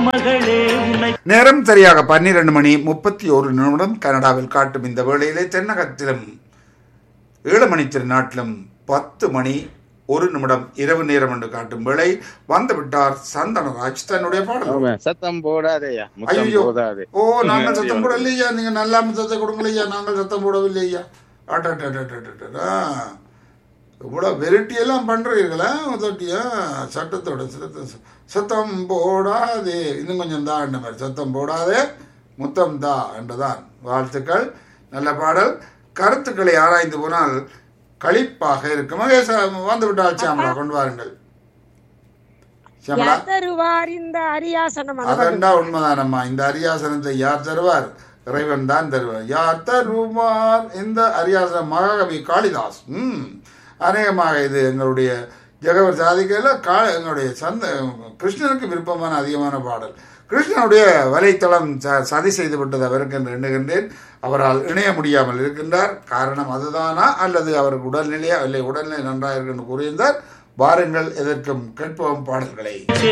மகளே உன்னை நேரம் சரியாக பன்னிரண்டு மணி முப்பத்தி ஒரு நிமிடம் கனடாவில் காட்டும் இந்த வேளையிலே தென்னகத்திலும் ஏழு மணி திருநாட்டிலும் பத்து மணி ஒரு நிமிடம் இரவு நேரம் என்று காட்டும் வேளை வந்து விட்டார் சந்தனராஜ் தன்னுடைய பாடல் ஆமா, சத்தம் போடாதேயா முத்தம் ஐயோ போதாதே ஓ நாங்கள் சத்தம் போடலையா நீங்க நல்லா சத்தம் கொடுக்கலையா நாங்கள் சத்தம் போடவில்லை ஐயா அட்டா இவ்வளவு வெரைட்டி எல்லாம் பண்றீர்களா தொட்டியா சட்டத்தோட சத்தம் சத்தம் போடாதே இன்னும் கொஞ்சம் தான் என்ற மாதிரி சத்தம் போடாதே முத்தம் தா என்றுதான் வாழ்த்துக்கள் நல்ல பாடல் கருத்துக்களை ஆராய்ந்து போனால் களிப்பாக இருக்கும் மகேஷ் வந்து விட்டால் சாமலா கொண்டு வாருங்கள் சாமலா யார் தருவார் இந்த அரியாசனம் அந்த அதண்டா உண்மைதானம்மா இந்த அரியாசனத்தை யார் தருவார் இறைவன் தான் தருவார் யார் தருவார் இந்த அரியாசனம் மகாகவி காளிதாஸ் ம் அநேகமாக இது எங்களுடைய ஜெகவர் சாதிக்கையில் கா எங்களுடைய சந்த கிருஷ்ணனுக்கு விருப்பமான அதிகமான பாடல் கிருஷ்ணனுடைய வலைத்தளம் ச சதி செய்து விட்டது அவருக்கு என்று எண்ணுகின்றேன் அவரால் இணைய முடியாமல் இருக்கின்றார் காரணம் அதுதானா அல்லது அவருக்கு உடல்நிலையா இல்லை உடல்நிலை நன்றாக இருக்கு என்று கூறியிருந்தார் வாருங்கள் எதற்கும் கேட்போம் பாடல்களை